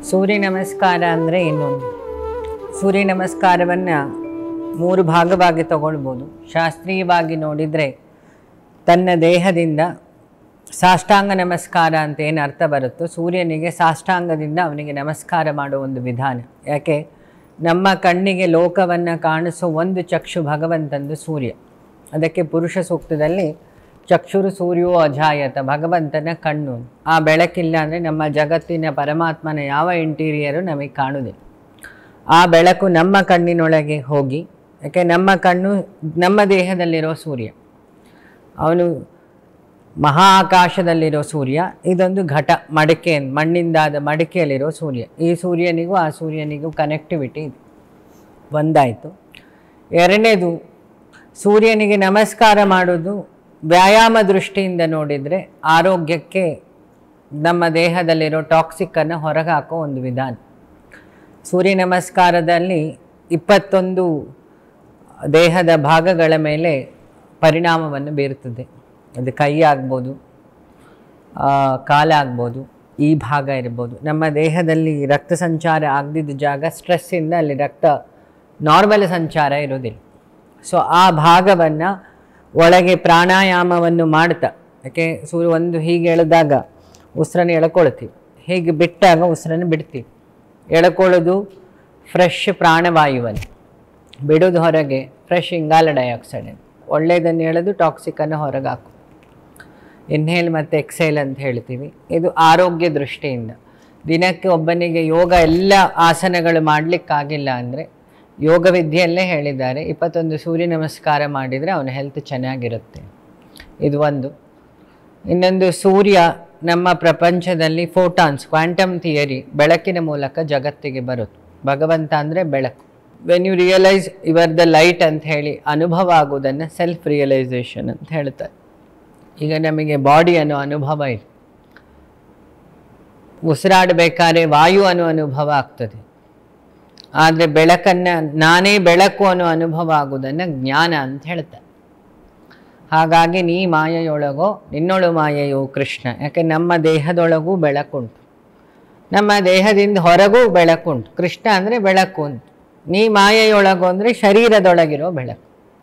ಸೂರ್ಯ ನಮಸ್ಕಾರ ಅಂದರೆ ಇನ್ನೊಂದು ಸೂರ್ಯ ನಮಸ್ಕಾರವನ್ನು ಮೂರು ಭಾಗವಾಗಿ ತಗೊಳ್ಬೋದು ಶಾಸ್ತ್ರೀಯವಾಗಿ ನೋಡಿದರೆ ತನ್ನ ದೇಹದಿಂದ ಸಾಷ್ಟಾಂಗ ನಮಸ್ಕಾರ ಅಂತ ಏನು ಅರ್ಥ ಬರುತ್ತೋ ಸೂರ್ಯನಿಗೆ ಸಾಷ್ಟಾಂಗದಿಂದ ಅವನಿಗೆ ನಮಸ್ಕಾರ ಮಾಡೋ ಒಂದು ವಿಧಾನ ಯಾಕೆ ನಮ್ಮ ಕಣ್ಣಿಗೆ ಲೋಕವನ್ನು ಕಾಣಿಸೋ ಒಂದು ಚಕ್ಷು ಭಗವಂತಂದು ಸೂರ್ಯ ಅದಕ್ಕೆ ಪುರುಷ ಸೂಕ್ತದಲ್ಲಿ ಚಕ್ಷುರು ಸೂರ್ಯೋ ಅಜಾಯತ ಭಗವಂತನ ಕಣ್ಣು ಆ ಬೆಳಕಿಲ್ಲ ಅಂದರೆ ನಮ್ಮ ಜಗತ್ತಿನ ಪರಮಾತ್ಮನ ಯಾವ ಇಂಟೀರಿಯರು ನಮಗೆ ಕಾಣುವುದಿಲ್ಲ ಆ ಬೆಳಕು ನಮ್ಮ ಕಣ್ಣಿನೊಳಗೆ ಹೋಗಿ ಯಾಕೆ ನಮ್ಮ ಕಣ್ಣು ನಮ್ಮ ದೇಹದಲ್ಲಿರೋ ಸೂರ್ಯ ಅವನು ಮಹಾ ಆಕಾಶದಲ್ಲಿರೋ ಸೂರ್ಯ ಇದೊಂದು ಘಟ ಮಡಿಕೆ ಮಣ್ಣಿಂದಾದ ಮಡಿಕೆಯಲ್ಲಿರೋ ಸೂರ್ಯ ಈ ಸೂರ್ಯನಿಗೂ ಆ ಸೂರ್ಯನಿಗೂ ಕನೆಕ್ಟಿವಿಟಿ ಇದೆ ಒಂದಾಯಿತು ಎರಡನೇದು ಸೂರ್ಯನಿಗೆ ನಮಸ್ಕಾರ ಮಾಡೋದು ವ್ಯಾಯಾಮ ದೃಷ್ಟಿಯಿಂದ ನೋಡಿದರೆ ಆರೋಗ್ಯಕ್ಕೆ ನಮ್ಮ ದೇಹದಲ್ಲಿರೋ ಟಾಕ್ಸಿಕ್ಕನ್ನು ಹೊರಗೆ ಹಾಕೋ ಒಂದು ವಿಧಾನ ಸೂರ್ಯ ನಮಸ್ಕಾರದಲ್ಲಿ ಇಪ್ಪತ್ತೊಂದು ದೇಹದ ಭಾಗಗಳ ಮೇಲೆ ಪರಿಣಾಮವನ್ನು ಬೀರುತ್ತದೆ ಅದು ಕೈ ಆಗ್ಬೋದು ಆ, ಕಾಲಾಗ್ಬೋದು ಈ ಭಾಗ ಇರ್ಬೋದು ನಮ್ಮ ದೇಹದಲ್ಲಿ ರಕ್ತ ಸಂಚಾರ ಆಗದಿದ್ದ ಜಾಗ ಸ್ಟ್ರೆಸ್ಸಿಂದ ಅಲ್ಲಿ ರಕ್ತ ನಾರ್ಮಲ್ ಸಂಚಾರ ಇರೋದಿಲ್ಲ ಸೊ ಆ ಭಾಗವನ್ನು ಒಳಗೆ ಪ್ರಾಣಾಯಾಮವನ್ನು ಮಾಡ್ತಾ ಯಾಕೆ ಸೂರ್ಯ ಒಂದು ಹೀಗೆ ಎಳೆದಾಗ ಉಸಿರನ್ನು ಎಳ್ಕೊಳ್ತೀವಿ ಹೀಗೆ ಬಿಟ್ಟಾಗ ಉಸಿರನ್ನು ಬಿಡ್ತೀವಿ ಎಳ್ಕೊಳ್ಳೋದು ಫ್ರೆಶ್ ಪ್ರಾಣವಾಯುವನ್ನು ಬಿಡೋದು ಹೊರಗೆ ಫ್ರೆಶ್ ಇಂಗಾಲ ಡೈಆಕ್ಸೈಡ್ ಒಳ್ಳೆಯದನ್ನು ಎಳೆದು ಟಾಕ್ಸಿಕನ್ನು ಹೊರಗೆ ಹಾಕು ಇನ್ಹೇಲ್ ಮತ್ತು ಎಕ್ಸೇಲ್ ಅಂತ ಹೇಳ್ತೀವಿ ಇದು ಆರೋಗ್ಯ ದೃಷ್ಟಿಯಿಂದ ದಿನಕ್ಕೆ ಒಬ್ಬನಿಗೆ ಯೋಗ ಎಲ್ಲ ಆಸನಗಳು ಮಾಡಲಿಕ್ಕಾಗಿಲ್ಲ ಅಂದರೆ ಯೋಗ ವಿದ್ಯೆಯಲ್ಲೇ ಹೇಳಿದ್ದಾರೆ ಇಪ್ಪತ್ತೊಂದು ಸೂರ್ಯ ನಮಸ್ಕಾರ ಮಾಡಿದರೆ ಅವನ ಹೆಲ್ತ್ ಚೆನ್ನಾಗಿರುತ್ತೆ ಇದು ಒಂದು ಇನ್ನೊಂದು ಸೂರ್ಯ ನಮ್ಮ ಪ್ರಪಂಚದಲ್ಲಿ ಫೋಟಾನ್ಸ್ ಕ್ವಾಂಟಮ್ ಥಿಯರಿ ಬೆಳಕಿನ ಮೂಲಕ ಜಗತ್ತಿಗೆ ಬರುತ್ತೆ ಭಗವಂತ ಅಂದರೆ ಬೆಳಕು when you realise ever the light ಅಂತ ಹೇಳಿ ಅನುಭವ ಆಗೋದನ್ನು ಸೆಲ್ಫ್ ರಿಯಲೈಸೇಷನ್ ಅಂತ ಹೇಳ್ತಾರೆ ಈಗ ನಮಗೆ ಬಾಡಿ ಅನ್ನೋ ಅನುಭವ ಇದೆ ಉಸಿರಾಡಬೇಕಾದ್ರೆ ವಾಯು ಅನ್ನೋ ಅನುಭವ ಆಗ್ತದೆ ಆದರೆ ಬೆಳಕನ್ನು ನಾನೇ ಬೆಳಕು ಅನ್ನೋ ಅನುಭವ ಆಗೋದನ್ನು ಜ್ಞಾನ ಅಂತ ಹೇಳ್ತಾರೆ ಹಾಗಾಗಿ ನೀ ಮಾಯೆಯೊಳಗೋ ನಿನ್ನೊಳು ಮಾಯೆಯೋ ಕೃಷ್ಣ ಯಾಕೆ ನಮ್ಮ ದೇಹದೊಳಗೂ ಬೆಳಕುಂಟು ನಮ್ಮ ದೇಹದಿಂದ ಹೊರಗೂ ಬೆಳಕುಂಟು ಕೃಷ್ಣ ಅಂದರೆ ಬೆಳಕು ಅಂತ ನೀ ಮಾಯೆಯೊಳಗು ಅಂದರೆ ಶರೀರದೊಳಗಿರೋ ಬೆಳಕು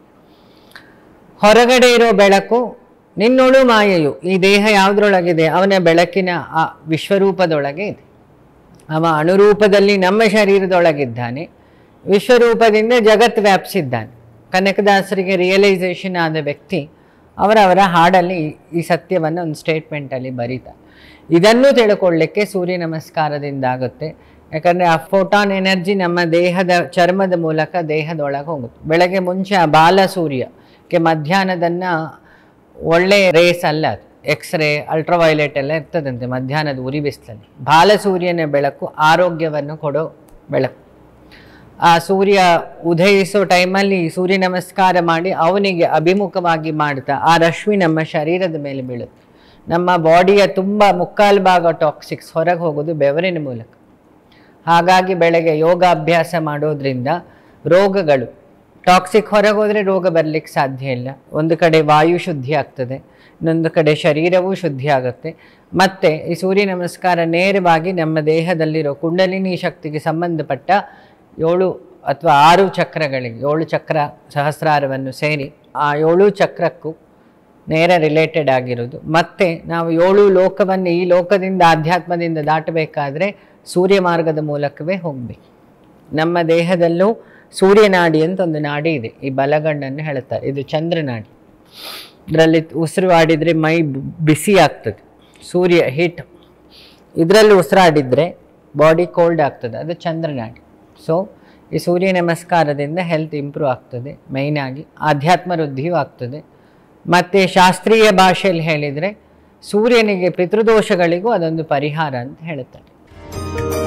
ಹೊರಗಡೆ ಇರೋ ಬೆಳಕು ನಿನ್ನೊಳು ಮಾಯೆಯು ಈ ದೇಹ ಯಾವುದ್ರೊಳಗಿದೆ ಅವನ ಬೆಳಕಿನ ಆ ವಿಶ್ವರೂಪದೊಳಗೆ ಇದೆ ಅವ ಅಣುರೂಪದಲ್ಲಿ ನಮ್ಮ ಶರೀರದೊಳಗಿದ್ದಾನೆ ವಿಶ್ವರೂಪದಿಂದ ಜಗತ್ ವ್ಯಾಪಿಸಿದ್ದಾನೆ ಕನಕದಾಸರಿಗೆ ರಿಯಲೈಸೇಷನ್ ಆದ ವ್ಯಕ್ತಿ ಅವರವರ ಹಾಡಲ್ಲಿ ಈ- ಈ ಸತ್ಯವನ್ನು ಒಂದು ಸ್ಟೇಟ್ಮೆಂಟಲ್ಲಿ ಬರೀತಾರೆ ಇದನ್ನು ತಿಳ್ಕೊಳ್ಳಿಕ್ಕೆ ಸೂರ್ಯ ನಮಸ್ಕಾರದಿಂದ ಆಗುತ್ತೆ ಯಾಕಂದರೆ ಆ ಫೋಟಾನ್ ಎನರ್ಜಿ ನಮ್ಮ ದೇಹದ ಚರ್ಮದ ಮೂಲಕ ದೇಹದೊಳಗೆ ಹೋಗುತ್ತೆ ಬೆಳಗ್ಗೆ ಮುಂಚೆ ಆ ಬಾಲ ಸೂರ್ಯಕ್ಕೆ ಮಧ್ಯಾಹ್ನದನ್ನು ಒಳ್ಳೆ ರೇಸ್ ಅಲ್ಲ ಅದು ಎಕ್ಸ್ರೇ ಅಲ್ಟ್ರಾವೈಲೆಟ್ ಎಲ್ಲ ಇರ್ತದಂತೆ ಮಧ್ಯಾಹ್ನದ ಉರಿ ಬಿಸಿಲಲ್ಲಿ ಬಾಲ ಸೂರ್ಯನ ಬೆಳಕು ಆರೋಗ್ಯವನ್ನು ಕೊಡೋ ಬೆಳಕು ಆ ಸೂರ್ಯ ಉದಯಿಸೋ ಟೈಮಲ್ಲಿ ಸೂರ್ಯ ನಮಸ್ಕಾರ ಮಾಡಿ ಅವನಿಗೆ ಅಭಿಮುಖವಾಗಿ ಮಾಡ್ತಾ ಆ ರಶ್ಮಿ ನಮ್ಮ ಶರೀರದ ಮೇಲೆ ಬೀಳುತ್ತೆ ನಮ್ಮ ಬಾಡಿಯ ತುಂಬ ಮುಕ್ಕಾಲು ಭಾಗ ಟಾಕ್ಸಿಕ್ಸ್ ಹೊರಗೆ ಹೋಗೋದು ಬೆವರಿನ ಮೂಲಕ ಹಾಗಾಗಿ ಬೆಳಗ್ಗೆ ಯೋಗಾಭ್ಯಾಸ ಮಾಡೋದ್ರಿಂದ ರೋಗಗಳು ಟಾಕ್ಸಿಕ್ ಹೊರಗೆ ಹೋದರೆ ರೋಗ ಬರಲಿಕ್ಕೆ ಸಾಧ್ಯ ಇಲ್ಲ ಒಂದು ಕಡೆ ವಾಯು ಶುದ್ಧಿ ಆಗ್ತದೆ ಇನ್ನೊಂದು ಕಡೆ ಶರೀರವೂ ಶುದ್ಧಿ ಆಗುತ್ತೆ ಮತ್ತು ಈ ಸೂರ್ಯ ನಮಸ್ಕಾರ ನೇರವಾಗಿ ನಮ್ಮ ದೇಹದಲ್ಲಿರೋ ಕುಂಡಲಿನಿ ಶಕ್ತಿಗೆ ಸಂಬಂಧಪಟ್ಟ ಏಳು ಅಥವಾ ಆರು ಚಕ್ರಗಳಿಗೆ ಏಳು ಚಕ್ರ ಸಹಸ್ರಾರವನ್ನು ಸೇರಿ ಆ ಏಳು ಚಕ್ರಕ್ಕೂ ನೇರ ರಿಲೇಟೆಡ್ ಆಗಿರೋದು ಮತ್ತು ನಾವು ಏಳು ಲೋಕವನ್ನು ಈ ಲೋಕದಿಂದ ಆಧ್ಯಾತ್ಮದಿಂದ ದಾಟಬೇಕಾದ್ರೆ ಸೂರ್ಯ ಮಾರ್ಗದ ಮೂಲಕವೇ ಹೋಗಬೇಕು ನಮ್ಮ ದೇಹದಲ್ಲೂ ಸೂರ್ಯನಾಡಿ ಅಂತ ಒಂದು ನಾಡಿ ಇದೆ ಈ ಬಲಗಣ್ಣನ್ನು ಹೇಳ್ತಾರೆ ಇದು ಚಂದ್ರನಾಡಿ ಇದರಲ್ಲಿ ಉಸಿರು ಆಡಿದರೆ ಮೈ ಬ್- ಬಿಸಿ ಆಗ್ತದೆ ಸೂರ್ಯ ಹೀಟ್ ಇದರಲ್ಲಿ ಉಸಿರಾಡಿದರೆ ಬಾಡಿ ಕೋಲ್ಡ್ ಆಗ್ತದೆ ಅದು ಚಂದ್ರನಾಡಿ ಸೊ ಈ ಸೂರ್ಯ ನಮಸ್ಕಾರದಿಂದ ಹೆಲ್ತ್ ಇಂಪ್ರೂವ್ ಆಗ್ತದೆ ಮೈನಾಗಿ ಆಧ್ಯಾತ್ಮ ವೃದ್ಧಿಯೂ ಆಗ್ತದೆ ಮತ್ತು ಶಾಸ್ತ್ರೀಯ ಭಾಷೆಯಲ್ಲಿ ಹೇಳಿದರೆ ಸೂರ್ಯನಿಗೆ ಪಿತೃದೋಷಗಳಿಗೂ ಅದೊಂದು ಪರಿಹಾರ ಅಂತ ಹೇಳ್ತಾರೆ